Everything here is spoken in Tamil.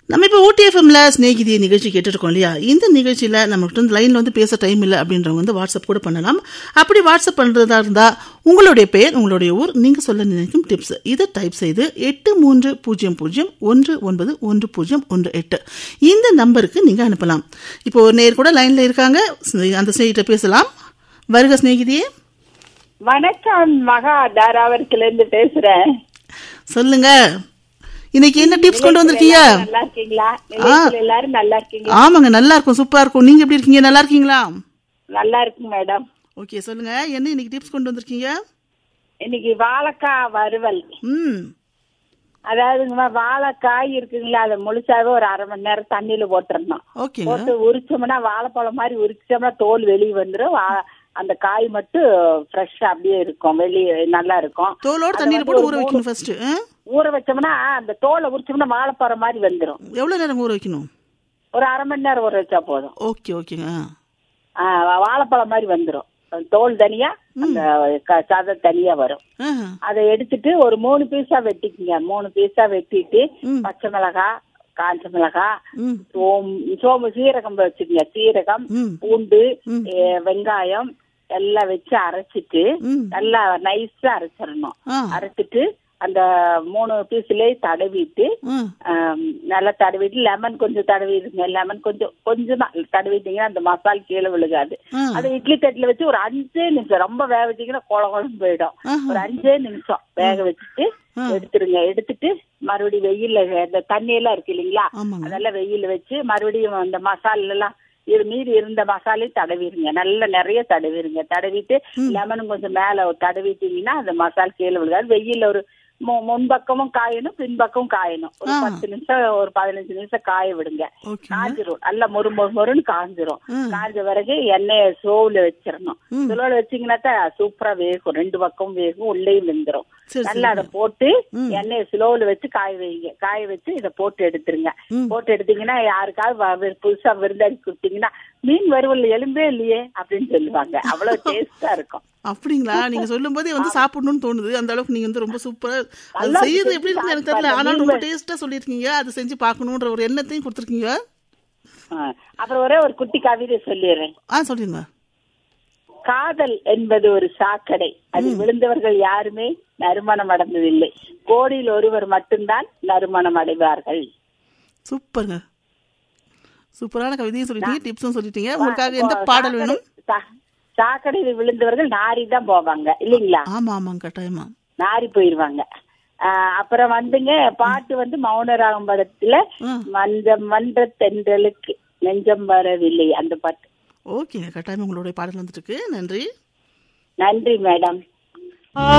நம்ம இப்போ ஓடிஎஃப்எம்ல ஸ்நேகிதி நிகழ்ச்சி கேட்டுட்டு இருக்கோம் இல்லையா இந்த நிகழ்ச்சியில் நம்மகிட்ட வந்து லைனில் வந்து பேச டைம் இல்லை அப்படின்றவங்க வந்து வாட்ஸ்அப் கூட பண்ணலாம் அப்படி வாட்ஸ்அப் பண்ணுறதா இருந்தால் உங்களுடைய பெயர் உங்களுடைய ஊர் நீங்கள் சொல்ல நினைக்கும் டிப்ஸ் இதை டைப் செய்து எட்டு மூன்று பூஜ்ஜியம் பூஜ்ஜியம் ஒன்று ஒன்பது ஒன்று பூஜ்ஜியம் ஒன்று எட்டு இந்த நம்பருக்கு நீங்கள் அனுப்பலாம் இப்போ ஒரு நேர் கூட லைனில் இருக்காங்க ஸ்னே- அந்த ஸ்நேகிட்ட பேசலாம் வருக ஸ்நேகிதியே வணக்கம் மகா தாராவரத்துல இருந்து பேசுறேன் சொல்லுங்க இன்னைக்கு என்ன டிப்ஸ் கொண்டு வந்திருக்கீங்க எல்லாரும் நல்லா இருக்கீங்களா நிலையத்துல எல்லாரும் நல்லா இருக்கீங்களா ஆமாங்க நல்லா இருக்கும் சூப்பரா இருக்கும் நீங்க எப்படி இருக்கீங்க நல்லா இருக்கீங்களா நல்லா இருக்குங்க மேடம் ஓகே சொல்லுங்க என்ன இன்னைக்கு டிப்ஸ் கொண்டு வந்திருக்கீங்க இன்னைக்கு வாழைக்காய் வறுவல் ம் அதாவதுங்கம்மா வாழைக்காய் இருக்குங்களா அதை முழுசாவே ஒரு அரை மணி நேரம் தண்ணியில போட்டுறணும் ஓகேங்க போட்டு உரிச்சோம்னா வாழைப்பழம் மாதிரி உரிச்சோம்னா தோல் வெளியே வந்துடும் வா- அந்த காய் மட்டும் ஃப்ரெஷ்ஷா அப்படியே இருக்கும் வெளியே நல்லா இருக்கும் தோலோட அதை தண்ணியில வந்து போட்டு ஒரு ஊற வைக்கணும் ஃபர்ஸ்ட் ஊற வச்சோம்னா அந்த தோலை உரிச்சோம்னா வாழைப்பழம் மாதிரி வந்துடும் எவ்வளவு நேரம் ஊற வைக்கணும் ஒரு அரை மணி நேரம் ஊற வச்சா போதும் ஓகே ஓகேங்க ஆ, வாழைப்பழம் மாதிரி வந்துரும் தோல் தனியா அந்த க- சதை தனியா வரும் ஆஹா. அதை எடுத்துட்டு ஒரு மூணு பீஸா வெட்டிக்குங்க மூணு பீஸா வெட்டிட்டு ம். பச்சை மிளகாய் காஞ்ச மிளகாய் ம் சோம் சோம்பு சீரகம் வச்சுக்கங்க சீரகம் ம் பூண்டு ம். ஏ, வெங்காயம் எல்லாம் வச்சு அரைச்சிட்டு ம் நல்லா நைஸா அரைச்சிடணும் ஆ அரைச்சிட்டு அந்த மூணு பீஸ்லயே தடவிட்டு ம் ஆம், நல்லா தடவிட்டு லெமன் கொஞ்சம் தடவிடுங்க லெமன் கொஞ்சம் கொஞ்சமா தடவிட்டீங்கன்னா அந்த மசால் கீழே விழுகாது ஆ. அதை இட்லி தட்டுல வச்சு ஒரு அஞ்சே நிமிஷம் ரொம்ப வேக வச்சீங்கன்னா குழ குழம்பு போயிடும் ஆஹா. ஒரு அஞ்சே நிமிஷம் வேக வச்சுட்டு ஆ. எடுத்துருங்க எடுத்துட்டு மறுபடியும் வெயில்ல இந்த தண்ணி எல்லாம் இருக்கு இல்லைங்களா ஆமாங்க அதெல்லாம் வெயில்ல வச்சு மறுபடியும் அந்த மசாலா எல்லாம் இது மீறி இருந்த மசாலையும் தடவிடுங்க நல்ல நிறைய தடவிடுங்க தடவிட்டு லெமனும் கொஞ்சம் மேல தடவிட்டீங்கன்னா அந்த மசால் கீழே விழுகாது வெயில்ல ஒரு மு- முன்பக்கமும் காயணும் பின்பக்கமும் காயணும் ஒரு ஆ. பத்து நிமிஷம் ஒரு பதினஞ்சு நிமிஷம் காய விடுங்க ஓகே காஞ்சிரும் நல்லா மொறு மொறு மொறுன்னு காஞ்சிரும் ம். காஞ்ச பிறகு எண்ணெய ஸ்லோவ்ல வச்சிடணும் ம். ஸ்லோவ்ல வச்சீங்கன்னா தான் சூப்பரா வேகும் ரெண்டு பக்கம் வேகும் உள்ளேயும் வெந்துரும் சரி நல்லா அதை சரி போட்டு ம். எண்ணெயை ஸ்லோவ்ல வச்சு காய வைங்க காய வச்சு இதை போட்டு எடுத்துருங்க ம். போட்டு எடுத்தீங்கன்னா யாருக்காவது வ- வி- புதுசா விருந்தாடி கொடுத்தீங்கன்னா மீன் வறுவல் எலும்பே இல்லையே அப்படின்னு சொல்லுவாங்க அவ்வளவு டேஸ்டா இருக்கும் அப்படிங்களா நீங்க சொல்லும் போதே வந்து சாப்பிடணும்னு தோணுது அந்த அளவுக்கு நீங்க வந்து ரொம்ப சூப்பரா அது நல்லா செய்யறது இருக்கு, எப்படி இருக்குன்னு எனக்கு சாப்பிட்டு தெரியல பாருங்க. ஆனாலும் ரொம்ப நீங்க- டேஸ்டா சொல்லியிருக்கீங்க அது செஞ்சு பார்க்கணுன்ற ஒரு எண்ணத்தையும் கொடுத்துருக்கீங்க ஆ. அப்புறம் ஒரே ஒரு குட்டி கவிதை சொல்லிடுறேன் ஆ சொல்லுங்க காதல் என்பது ஒரு சாக்கடை அதில் விழுந்தவர்கள் யாருமே நறுமணம் அடைந்ததில்லை கோடியில் ஒருவர் மட்டும்தான் நறுமணம் அடைவார்கள் சூப்பருங்க சூப்பரான கவிதையும் சொல்லிட்டீங்க டிப்ஸும் சொல்லிட்டீங்க உங்களுக்காக எந்த பாடல் வேணும் சா- சாக்கடையில் விழுந்தவர்கள் நாரி தான் போவாங்க இல்லைங்களா ஆமா ஆமாங்க கட்டாயமா நாரி போயிருவாங்க ஆஹ் அப்புறம் வந்துங்க பாட்டு வந்து மௌனராகம் படத்துல ஆ. மஞ்சம் மன்ற தென்றலுக்கு நெஞ்சம் வரவில்லை அந்த பாட்டு ஓகேங்க கட்டாயமா உங்களுடைய பாடல் வந்துட்டு இருக்கு நன்றி நன்றி மேடம்